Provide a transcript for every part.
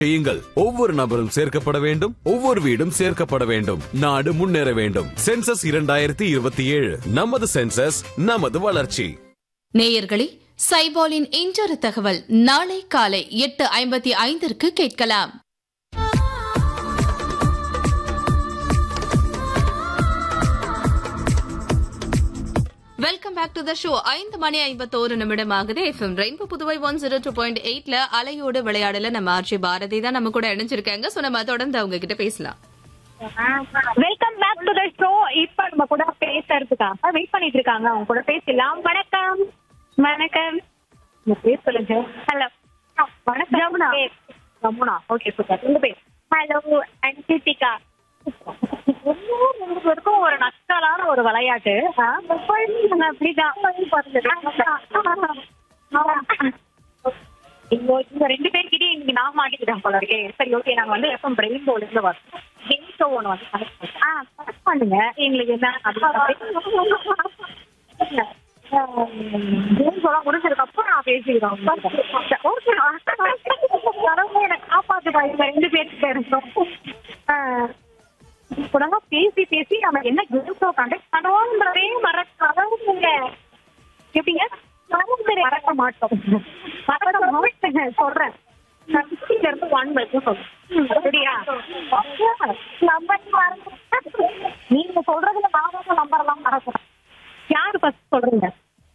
செய்யுங்கள் ஒவ்வொரு நபரும் சேர்க்கப்பட வேண்டும் ஒவ்வொரு வீடும் சேர்க்கப்பட வேண்டும் நாடு முன்னேற வேண்டும் சென்சஸ் இரண்டாயிரத்தி இருபத்தி ஏழு நமது சென்சஸ் நமது வளர்ச்சி நேயர்களே சைபாலின் இன்றொரு தகவல் நாளை காலை எட்டு ஐம்பத்தி ஐந்திற்கு கேட்கலாம் welcome back to the show ஐந்து மணி ஐம்பத்தோரு நிமிடம் ஆகுது FM rainbow Puduvai one zero two point எயிட்ல அலையோடு விளையாடல நம்ம ஆர்ஜி பாரதி தான் நம்ம கூட இணைஞ்சிருக்காங்க சோ நம்ம தொடர்ந்து அவங்க கிட்ட பேசலாம் welcome back to the show இப்ப நம்ம கூட பேசுறதுக்காக வெயிட் பண்ணிட்டு இருக்காங்க அவங்க கூட பேசலாம் வணக்கம் வணக்கம் உங்க பேர் சொல்லுங்க ஹலோ வணக்கம் ஜமுனா ஜமுனா ஓகே சூப்பர் உங்க பேர் ஹலோ அன்சிதிகா உங்களுக்கு இருக்கும் ஒரு நக்கலான ஒரு விளையாட்டு ஆ, நாங்க அப்படிதான் இங்க இங்க ரெண்டு பேர்கிட்டயும் இன்னைக்கு நான் மாட்டிக்கிட்டேன் போல இருக்கே சரி ஓகே நாங்க வந்து எஃப்எம் பிரெயின் போர்டுல இருந்து வரோம் கேம் ஷோ ஒன்று வந்து connect பண்ணோம். ஆ கனெக்ட் பண்ணுங்க எங்களுக்கு என்ன கேம் ஷோலாம் முடிஞ்சதுக்கு அப்புறம் நான் பேசிக்கிறோம் ஓகே கடவுளே என்னை காப்பாத்துப்பா இவங்க ரெண்டு பேர்கிட்ட இருந்தோம் ஆ, இப்போ நாங்க பேசி பேசி நம்ம என்ன கேம் ஷோ கண்டக்ட் பண்ணுவோம்ன்றதே மறக்காதவங்க எப்படிங்க மறந்துரு. மறக்க மாட்டோம் மறக்க மாட்டேன் சொல்றேன் நான் 50 ல இருந்து ஒன் வரைக்கும் சொல்றேன் சரியா நம்பர் மறந்து நீங்க சொல்றதுல நான் தான் நம்பர் எல்லாம் மறக்கிறேன் யாரு ஃபர்ஸ்ட் சொல்றீங்க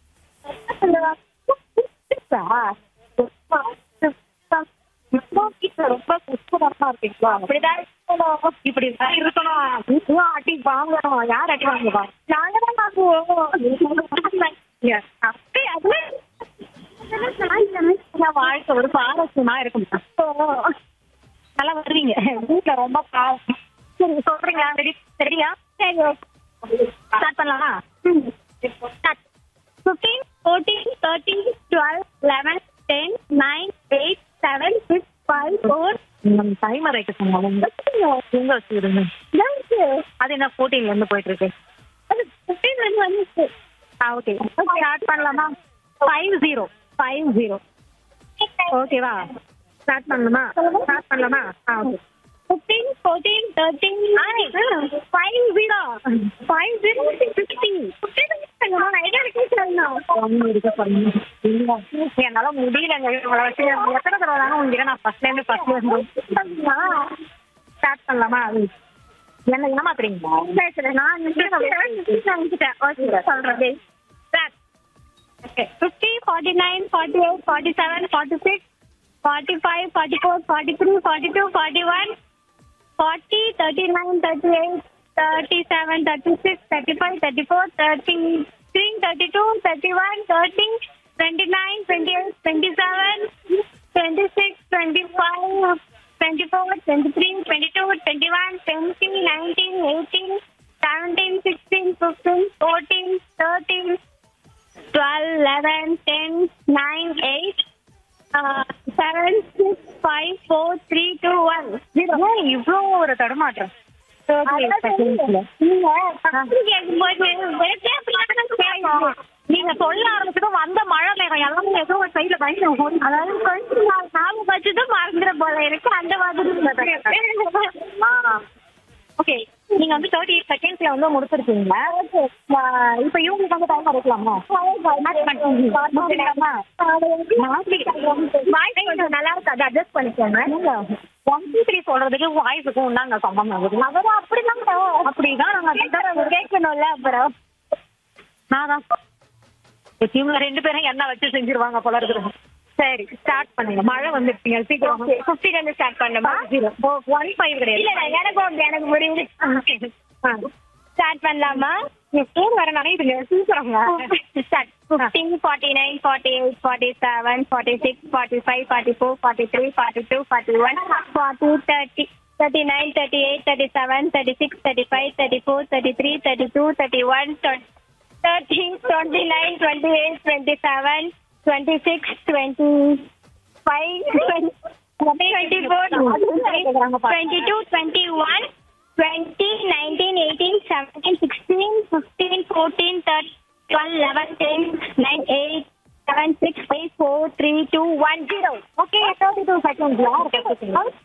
ரொம்ப சுத்தமா இருக்கீங்களா அப்படிதான் இருக்கணும் இப்படிதான் இருக்கணும் நீங்களும் அடி வாங்கணும் யார் அடி வாங்குவா நாங்க தான் வாங்குவோம் அப்படி அது வாழ்க்கை ஒரு பாரஸ்யமா இருக்கும் நல்லா வருவீங்க வீட்டுல ரொம்ப பாவம் சரி சொல்றீங்க ரெடி சரியா சரி ஸ்டார்ட் பண்ணலாமா start fifteen fourteen thirteen twelve eleven ten nine eight seven six five four timer வைக்க சொன்னாங்க எங்க வச்சுருங்க அது என்ன ஃபோர்டீன்ல இருந்து போயிட்டு இருக்கு அது ஃபிஃப்டீன்ல இருந்து வந்துச்சு ஆ ஓகே ஸ்டார்ட் பண்ணலாமா ஃபைவ் ஜீரோ ஃபைவ் ஜீரோ ஓகேவா ஸ்டார்ட் பண்ணலாமா ஸ்டார்ட் பண்ணலாமா ஆ okay fifteen fourteen thirteen five zero five zero sixty என்னால முடியலங்க இவங்கள வச்சு எத்தனை தடவை தாங்க உங்ககிட்ட நான் ஃபர்ஸ்ட்ல இருந்து ஃபர்ஸ்ட்ல இருந்து ஸ்டார்ட் பண்ணலாமா என்ன ஏமாத்துறீங்களா நான் சொல்றேன் fifty forty nine forty eight forty seven forty six forty five forty four forty three forty two forty one forty thirty nine thirty eight thirty seven thirty six thirty five thirty four thirty three thirty two thirty one thirty twenty nine twenty eight twenty seven twenty six twenty five twenty four twenty three twenty two twenty one twenty nineteen eighteen seventeen sixteen fifteen fourteen thirteen twelve eleven ten nine eight seven six five four three two one இவ்வளோ ஒரு தடுமாற்றம் நீங்க சொல்ல ஆரம்பிச்சதும் வந்த மழை மேகம் எல்லாமே ஏதோ ஒரு சைடுல பயந்து அதாவது கொஞ்சம் நாள் நாம வச்சதும் மறந்துட போல இருக்கு அந்த மாதிரி ஓகே நீங்க வந்து தேர்ட்டி எயிட் செகண்ட்ஸ்ல வந்து முடிச்சிருக்கீங்க இப்ப இவங்களுக்கு வந்து டைம் எடுக்கலாமா நல்லா இருக்கு அதை அட்ஜஸ்ட் பண்ணிக்கோங்க ஒன் டூ த்ரீ சொல்றதுக்கு வாய்ஸுக்கும் நாங்க சம்பந்தம் ஆகுது அப்புறம் அப்படிதான் அப்படிதான் நாங்க கேட்கணும்ல அப்புறம் நான் தான் இவங்க ரெண்டு பேரும் என்ன வச்சு செஞ்சிருவாங்க போல இருக்குது சரி ஸ்டார்ட் பண்ணுங்க மழை வந்துருப்பீங்க சீக்கிரம் ஃபிஃப்டில இருந்து ஸ்டார்ட் பண்ணுமா ஜீரோ ஒன் ஃபைவ் கிடையாது இல்ல எனக்கு உண்டு எனக்கு முடியுது ஸ்டார்ட் பண்ணலாமா பேர் வரனாலே இதுங்க சீக்கிரங்க start fifteen forty nine forty eight forty seven forty six forty five forty four forty three forty two forty one forty thirty thirty nine thirty eight thirty seven thirty six thirty five thirty four thirty three thirty two thirty one thirty twenty nine twenty eight twenty seven twenty six twenty five twenty four twenty two twenty one twenty nineteen eighteen seventeen sixteen fifteen fourteen third twelve eleven ten nine eight seven six eight four three two one zero okay thirty two seconds